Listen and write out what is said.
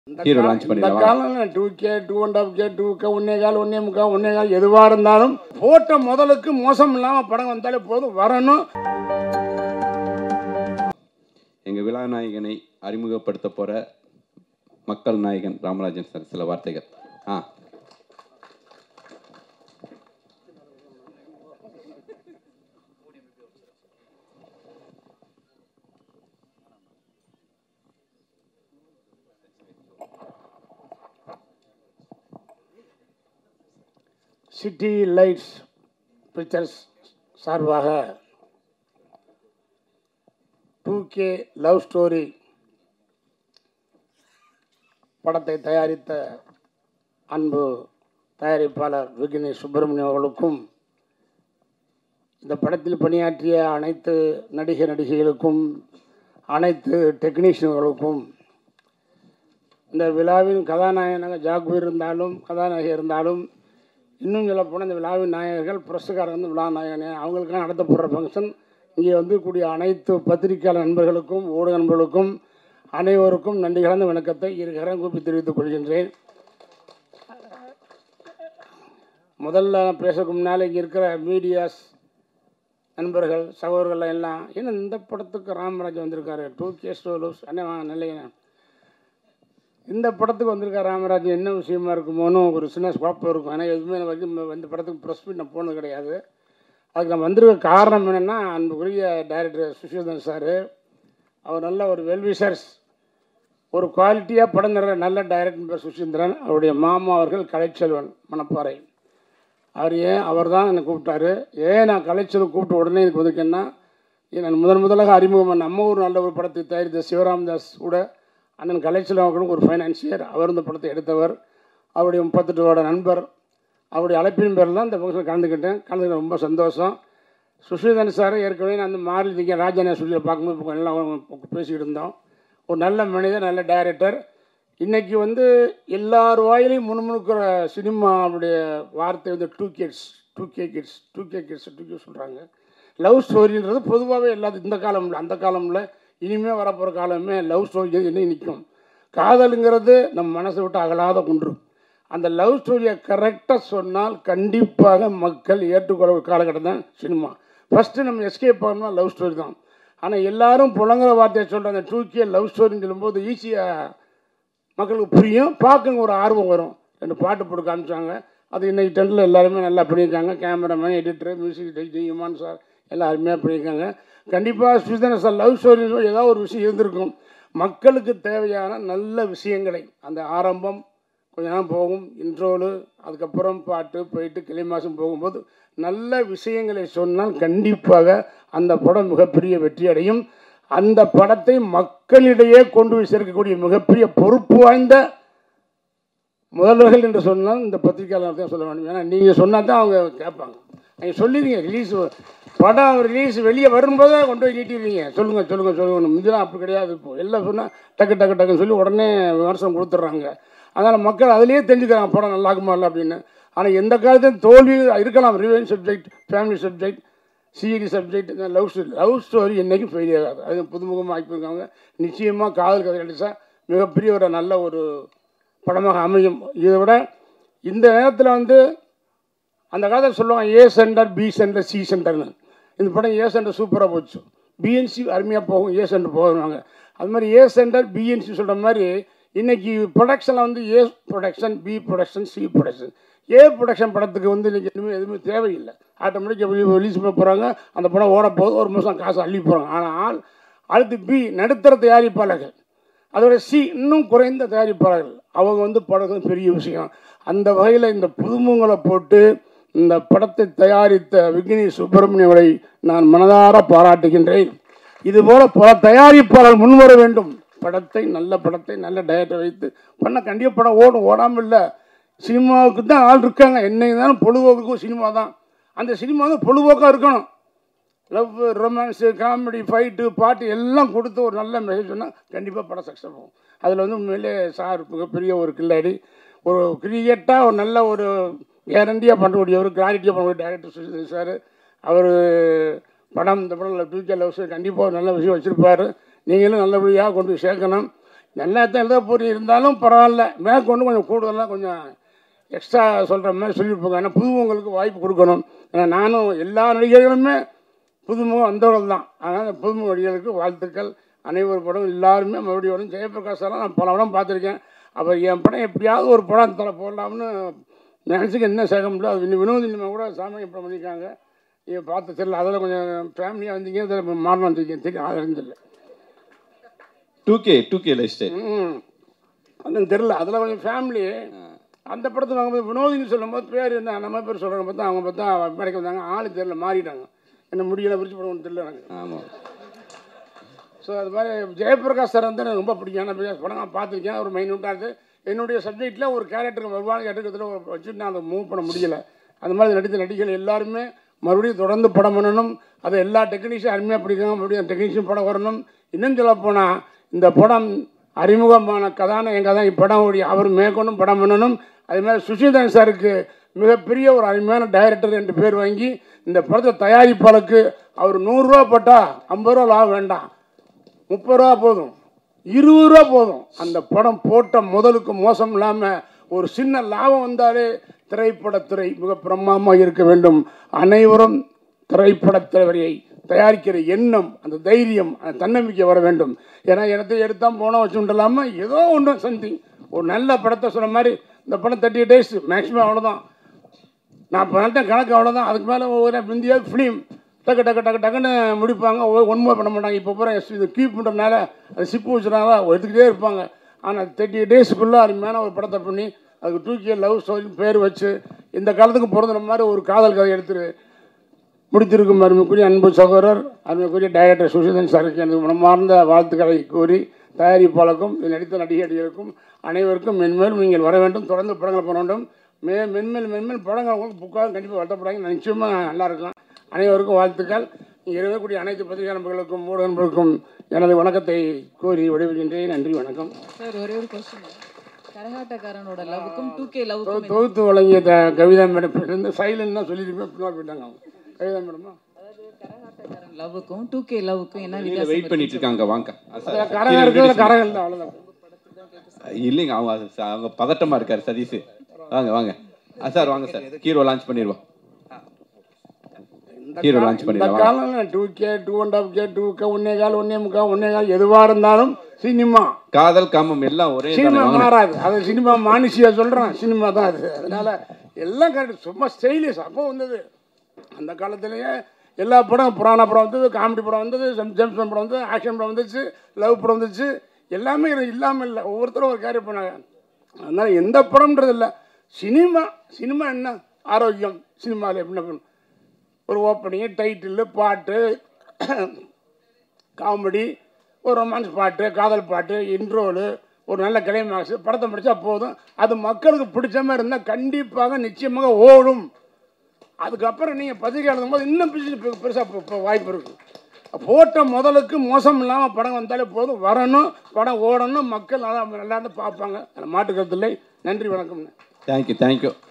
இந்த ஹீரோ கா- லான்ச் இந்த பண்ணிடலாம் காலம் two K two and half K two K ஒன்னே கால் ஒன்னே முக்கா ஒன்னே கால் எதுவாக இருந்தாலும் போட்ட முதலுக்கு மோசம் இல்லாமல் படம் வந்தாலே போதும் வரணும் எங்கள் விழா நாயகனை அறிமுகப்படுத்த போகிற மக்கள் நாயகன் ராமராஜன் சார் சில வார்த்தைகள் ஆ சிட்டி லைட்ஸ் பிக்சர்ஸ் சார்பாக டூ கே லவ் ஸ்டோரி படத்தை தயாரித்த அன்பு தயாரிப்பாளர் விக்னேஷ் சுப்பிரமணியம் அவர்களுக்கும் இந்த படத்தில் பணியாற்றிய அனைத்து நடிகை நடிகைகளுக்கும் அனைத்து டெக்னீஷியன்களுக்கும் இந்த விழாவின் கதாநாயகனாக ஜாகுவீர் இருந்தாலும் கதாநாயகி இருந்தாலும் இன்னும் சொல்ல போனால் இந்த விழாவின் நாயகர்கள் புரஸ்காரர் வந்து விழா நாயகனே அவங்களுக்காக நடத்தப்படுற ஃபங்க்ஷன் இங்கே வந்து கூடிய அனைத்து பத்திரிகையாளர் நண்பர்களுக்கும் ஊடக நண்பர்களுக்கும் அனைவருக்கும் நன்றி கலந்த வணக்கத்தை இருக்கிறேன் கூப்பி தெரிவித்துக் கொள்கின்றேன் முதல்ல பேசுறதுக்கு முன்னால் இங்கே இருக்கிற மீடியாஸ் நண்பர்கள் சகோதரர்கள் எல்லாம் ஏன்னா இந்த படத்துக்கு ராமராஜ் வந்திருக்காரு டூ கே ஸ்டோலூஸ் அண்ணே வாங்க நல்லையா இந்த படத்துக்கு வந்திருக்க ராமராஜ் என்ன விஷயமா இருக்குமோன்னு ஒரு சின்ன குழப்பம் இருக்கும் ஆனால் எதுவுமே நான் வரைக்கும் இந்த படத்துக்கு ப்ரெஸ் மீட் நான் போனது கிடையாது அதுக்கு நான் வந்திருக்க காரணம் என்னென்னா அன்புக்குரிய டைரக்டர் சுஷிதன் சார் அவர் நல்ல ஒரு வெல்விஷர்ஸ் ஒரு குவாலிட்டியாக படம் தர நல்ல டைரக்டர் பேர் சுஷீந்திரன் அவருடைய மாமா அவர்கள் கலைச்செல்வன் மணப்பாறை அவர் ஏன் அவர் தான் என்னை கூப்பிட்டாரு ஏன் நான் கலைச்செல்வன் கூப்பிட்ட உடனே எனக்கு வந்திருக்கேன்னா நான் முதன் முதலாக அறிமுகம் நம்ம ஒரு நல்ல ஒரு படத்தை தயாரித்த சிவராமதாஸ் கூட அண்ணன் கலைச்செல்வன் அவர்களும் ஒரு ஃபைனான்சியர் அவர் இந்த படத்தை எடுத்தவர் அவருடைய முப்பத்தெட்டு வருட நண்பர் அவருடைய அழைப்பின் பேரில் தான் இந்த ஃபங்க்ஷன் கலந்துக்கிட்டேன் கலந்துக்கிட்ட ரொம்ப சந்தோஷம் சுஷீதன் சார் ஏற்கனவே நான் அந்த மாறி திங்க ராஜானே சுஷியில் பார்க்கும்போது இப்போ எல்லாம் பேசிக்கிட்டு இருந்தோம் ஒரு நல்ல மனிதர் நல்ல டைரக்டர் இன்றைக்கி வந்து எல்லார் வாயிலையும் முணுமுணுக்கிற சினிமாவுடைய வார்த்தை வந்து two kids two K kids two K kids two K சொல்கிறாங்க லவ் ஸ்டோரின்றது பொதுவாகவே எல்லாத்து இந்த காலம்ல அந்த காலமில் இனிமேல் வரப்போகிற காலமே லவ் ஸ்டோரி என்ன நிற்கும் காதலுங்கிறது நம்ம மனசை விட்டு அகலாத குன்று அந்த லவ் ஸ்டோரியை கரெக்டாக சொன்னால் கண்டிப்பாக மக்கள் ஏற்றுக்கொள்ள ஒரு காலகட்டம் தான் சினிமா ஃபஸ்ட்டு நம்ம எஸ்கேப் பண்ணால் லவ் ஸ்டோரி தான் ஆனால் எல்லாரும் புலங்குற வார்த்தையை சொல்கிற அந்த டூ கே லவ் ஸ்டோரின்னு சொல்லும்போது ஈஸியாக மக்களுக்கு புரியும் பார்க்க ஒரு ஆர்வம் வரும் ரெண்டு பாட்டு போட்டு காமிச்சாங்க அது இன்னைக்கு டென்ட்டில் எல்லாருமே நல்லா பண்ணியிருக்காங்க cameraman editor music Jaiman sir எல்லாம் அருமையாக பண்ணியிருக்காங்க கண்டிப்பாக சுதன சார் லவ் ஸ்டோரி ஏதாவது ஒரு விஷயம் இருந்திருக்கும் மக்களுக்கு தேவையான நல்ல விஷயங்களை அந்த ஆரம்பம் கொஞ்ச நேரம் போகும் இன்ட்ரோலு அதுக்கப்புறம் பாட்டு போயிட்டு கிளை மாதம் போகும்போது நல்ல விஷயங்களை சொன்னால் கண்டிப்பாக அந்த படம் மிகப்பெரிய வெற்றி அடையும் அந்த படத்தை மக்களிடையே கொண்டு போய் சேர்க்கக்கூடிய மிகப்பெரிய பொறுப்பு வாய்ந்த முதல்வர்கள் என்று சொன்னால் இந்த பத்திரிகையாளர் தான் சொல்ல வேண்டும் ஏன்னா நீங்கள் சொன்னால் தான் அவங்க கேட்பாங்க நீங்கள் சொல்லிடுங்க ரிலீஸ் படம் ரிலீஸ் வெளியே வரும்போதே கொண்டு போய் நீட்டிடுவீங்க சொல்லுங்கள் சொல்லுங்கள் சொல்லுங்கள் இதெல்லாம் அப்படி கிடையாது இப்போ எல்லாம் சொன்னால் டக்கு டக்கு டக்குன்னு சொல்லி உடனே விமர்சனம் கொடுத்துட்றாங்க அதனால் மக்கள் அதிலேயே தெரிஞ்சுக்கிறாங்க படம் நல்லா இருக்குமா இல்லை அப்படின்னு ஆனால் எந்த காலத்தையும் தோல்வி இருக்கலாம் revenge subject family subject CET subject love story love story என்றைக்கும் ஃபெயில் ஆகாது அது புதுமுகமாக ஆக்கியிருக்காங்க நிச்சயமாக காதல் கதை கிடைச்சா மிகப்பெரிய ஒரு நல்ல ஒரு படமாக அமையும் இதை விட இந்த நேரத்தில் வந்து அந்த காலத்தில் சொல்லுவாங்க A centre B centre C சென்டர்னு இந்த படம் ஏ சென்டர் சூப்பராக போச்சு பிஎன்சி அருமையாக போகும் ஏ சென்டர் போவாங்க அது மாதிரி ஏ சென்டர் பிஎன்சி சொல்கிற மாதிரி இன்றைக்கி ப்ரொடக்ஷனில் வந்து A production B production C production A production படத்துக்கு வந்து இன்றைக்கி எதுவுமே எதுவுமே தேவையில்லை ஆட்டோமேட்டிக்காக ரிலீஸ் பண்ண போகிறாங்க அந்த படம் ஓட போகுது ஒரு மாதம் காசு அள்ளி போகிறாங்க ஆனால் அடுத்து பி நடுத்தர தயாரிப்பாளர்கள் அதோட சி இன்னும் குறைந்த தயாரிப்பாளர்கள் அவங்க வந்து படம் பெரிய விஷயம் அந்த வகையில் இந்த புதுமுகங்களை போட்டு இந்த படத்தை தயாரித்த விக்னேஷ் சுப்பிரமணியவரை நான் மனதார பாராட்டுகின்றேன் இதுபோல பல தயாரிப்பாளர்கள் முன்வர வேண்டும் படத்தை நல்ல படத்தை நல்ல டயட்டை வைத்து பண்ண கண்டிப்பாக படம் ஓடும் ஓடாமல் இல்லை சினிமாவுக்கு தான் ஆள் இருக்காங்க என்னைக்கு தானே பொழுதுபோக்குக்கும் சினிமா தான் அந்த சினிமா வந்து பொழுதுபோக்காக இருக்கணும் லவ் ரொமான்ஸு காமெடி ஃபைட்டு பாட்டு எல்லாம் கொடுத்து ஒரு நல்ல மெசேஜ் சொன்னால் கண்டிப்பாக படம் சக்ஸஸ் ஆகும் அதில் வந்து உண்மையிலே சார் மிகப்பெரிய ஒரு கில்லாடி ஒரு கிரியேட்டாக ஒரு நல்ல ஒரு கேரண்டியாக பண்ணக்கூடிய ஒரு கிளாரிட்டியாக பண்ணக்கூடிய டேரக்டர் சுஷித் சார் அவர் படம் இந்த படம் ஃபியூச்சர் லவ்ஸ் கண்டிப்பாக ஒரு நல்ல விஷயம் வச்சுருப்பார் நீங்களும் நல்லபடியாக கொண்டு போய் சேர்க்கணும் நல்லா தான் எழுத போட்டி இருந்தாலும் பரவாயில்ல மேற்கொண்டு கொஞ்சம் கூடுதலாக கொஞ்சம் எக்ஸ்ட்ரா சொல்கிற மாதிரி சொல்லியிருப்பாங்க ஏன்னா புதுமுகங்களுக்கு வாய்ப்பு கொடுக்கணும் ஏன்னா நானும் எல்லா நடிகர்களுமே புதுமுகம் வந்தவர்கள் தான் அதனால் புதுமுக நடிகர்களுக்கு வாழ்த்துக்கள் அனைவர் படம் எல்லாருமே மறுபடியும் வரும் ஜெயபிரகாஷ் எல்லாம் நான் பல படம் பார்த்துருக்கேன் அப்போ என் படம் எப்படியாவது ஒரு படம் தலை போடலாம்னு நினச்சிக்க என்ன சேக முடியல அது இன்னும் வினோத் இனிமே கூட சாமி படம் பண்ணியிருக்காங்க இதை பார்த்து தெரியல அதில் கொஞ்சம் ஃபேமிலியாக வந்தீங்க இதில் மாறணும் வந்திருக்கீங்க தெரியும் அது தெரிஞ்சதில்லை two K two K life style ம் அது தெரில அதில் கொஞ்சம் ஃபேமிலி அந்த படத்தில் வாங்கும்போது வினோதின்னு சொல்லும்போது பேர் என்ன நம்ம பேர் சொல்கிறாங்க பார்த்தா அவங்க பார்த்தா மேடைக்கு வந்தாங்க ஆள் தெரில மாறிட்டாங்க என்ன முடியல விரிச்சு படம் தெரியல எனக்கு ஆமாம் ஸோ அது மாதிரி ஜெயபிரகாஷ் சார் வந்து எனக்கு ரொம்ப பிடிக்கும் ஏன்னா பிகாஸ் படம் நான் பார்த்துருக்கேன் ஒரு மைனூட்டாக இருக்குது என்னுடைய சப்ஜெக்டில் ஒரு கேரக்டருக்கு வருவாங்க கேரக்டத்தில் வச்சுட்டு நான் அதை மூவ் பண்ண முடியல அந்த மாதிரி நடித்த நடிகர்கள் எல்லாருமே மறுபடியும் தொடர்ந்து படம் பண்ணணும் அதை எல்லா டெக்னீஷியன் அருமையாக பிடிக்கும் மறுபடியும் டெக்னீஷியன் படம் வரணும் இன்னும் சொல்ல போனால் இந்த படம் அறிமுகமான கதாநாயகன் தான் இப்படம் ஓடி அவர் மேற்கொண்டும் படம் பண்ணணும் அதே மாதிரி சுஷிதன் சாருக்கு மிகப்பெரிய ஒரு அருமையான டைரக்டர் என்று பேர் வாங்கி இந்த படத்தை தயாரிப்பாளருக்கு அவர் நூறுரூவா போட்டால் ஐம்பது ரூபா லாபம் வேண்டாம் முப்பது ரூபா போதும் இருபது ரூபா போதும் அந்த படம் போட்ட முதலுக்கு மோசம் இல்லாமல் ஒரு சின்ன லாபம் வந்தாலே திரைப்படத்துறை மிக பிரமாமாக இருக்க வேண்டும் அனைவரும் திரைப்படத்துறையை தயாரிக்கிற எண்ணம் அந்த தைரியம் அந்த தன்னம்பிக்கை வர வேண்டும் ஏன்னா இடத்தை எடுத்தால் போனால் வச்சுட்டு இல்லாமல் ஏதோ ஒன்று சம்திங் ஒரு நல்ல படத்தை சொன்ன மாதிரி இந்த படம் தேர்ட்டி டேஸ் மேக்ஸிமம் அவ்வளோதான் நான் இப்போ நல்ல கணக்கு அவ்வளோதான் அதுக்கு மேலே ஒவ்வொரு இந்தியா ஃபிலிம் டக்கு டக்கு டக்கு டக்குன்னு முடிப்பாங்க ஒன்றுமே பண்ண மாட்டாங்க இப்போ பூரா இது கீப் பண்ணுறதுனால அது சிப்பு வச்சுனால எடுத்துக்கிட்டே இருப்பாங்க ஆனால் தேர்ட்டி டேஸுக்குள்ளே அருமையான ஒரு படத்தை பண்ணி அதுக்கு தூக்கி லவ் ஸ்டோரின்னு பேர் வச்சு இந்த காலத்துக்கு பிறந்த மாதிரி ஒரு காதல் கதை எடுத்துரு முடித்திருக்கும் அருமைக்குரிய அன்பு சகோதரர் அருமைக்குரிய டைரக்டர் சுஷிதன் சாருக்கு எனக்கு மனமார்ந்த வாழ்த்துக்களை கூறி தயாரிப்பாளருக்கும் இதில் நடித்த நடிகர்களுக்கும் அனைவருக்கும் மென்மேலும் நீங்கள் வர வேண்டும் தொடர்ந்து படங்கள் பண்ண வேண்டும் மே மென்மேல் மென்மேல் படங்கள் உங்களுக்கு புக்காக கண்டிப்பாக வருத்தப்படாங்க நிச்சயமாக நல்லா இருக்கும் அனைவருக்கும் வாழ்த்துக்கள் இங்கே இருக்கக்கூடிய அனைத்து பத்திரிகை நண்பர்களுக்கும் ஊடக நண்பர்களுக்கும் எனது வணக்கத்தை கூறி விடைபெறுகின்றேன் நன்றி வணக்கம் சார் ஒரே ஒரு கொஸ்டின் கரகாட்டக்காரனோட லவ்வுக்கும் டூ கே லவ்வுக்கும் தொகுத்து வழங்கிய த- கவிதா மேடம் இருந்து சைலண்ட் தான் சொல்லியிருப்பேன் பின்னாடி போயிட்டாங்க அவங்க கவிதா மேடமா அதாவது கரகாட்டக்காரன் லவ்வுக்கும் டூ கே லவ்வுக்கும் என்ன வெளியில வித்தியாசம் வெயிட் பண்ணிட்டு இருக்காங்க வாங்க ஆ, சார். கரகம் இருக்கிறது கரகம் இல்லை அவ்வளோதான் இல்லைங்க அவங்க அது ச- அவங்க பதட்டமா இருக்காரு சதீஷ் வாங்க வாங்க ஆ, சார் வாங்க சார் ஹீரோ லான்ச் பண்ணிடுவோம் ஹீரோ லான்ச் இந்த பண்ணிடலாம் காலம் two K two and half K two K ஒன்னே கால் ஒன்னே முக்கா ஒன்னே கால் எதுவாக இருந்தாலும் சினிமா காதல் காமம் எல்லாம் ஒரே தானே சினிமா வாங்க மாறாது அது சினிமா மானுஷியா சொல்கிறேன் சினிமா தான் அது அதனால எல்லாம் கரெக்ட் சும்மா ஸ்டைலிஷ் அப்போ வந்தது அந்த காலத்துலேயே எல்லா படம் புராண படம் வந்தது காமெடி படம் வந்தது ஜெம்- ஜேம்ஸ் பாண்ட் படம் வந்தது ஆக்ஷன் படம் வந்துச்சு லவ் படம் வந்துச்சு எல்லாமே இது இல்லாமல் இல்லை ஒவ்வொருத்தரும் ஒரு கேரி பண்ணாங்க அதனால எந்த படம்ன்றது இல்லை சினிமா சினிமா என்ன ஆரோக்கியம் சினிமாவில் என்ன பண்ணும் ஒரு ஓப்பனிங் டைட்டில் பாட்டு காமெடி ஒரு ரொமான்ஸ் பாட்டு காதல் பாட்டு இன்ட்ரோலு ஒரு நல்ல கிளைமாக்ஸ் படத்தை முடிச்சா போதும் அது மக்களுக்கு பிடிச்ச மாதிரி இருந்தால் கண்டிப்பாக நிச்சயமாக ஓடும் அதுக்கப்புறம் நீங்கள் பத்திரிக்கை எழுதும் போது இன்னும் பெருசு பெருசாக வாய்ப்பு இருக்குது போட்ட முதலுக்கு மோசம் இல்லாமல் படம் வந்தாலே போதும் வரணும் படம் ஓடணும் மக்கள் நல்லா நல்லா இருந்து பார்ப்பாங்க அதில் மாட்டுக்கருத்து இல்லை நன்றி வணக்கம்ண்ணே தேங்க்யூ தேங்க்யூ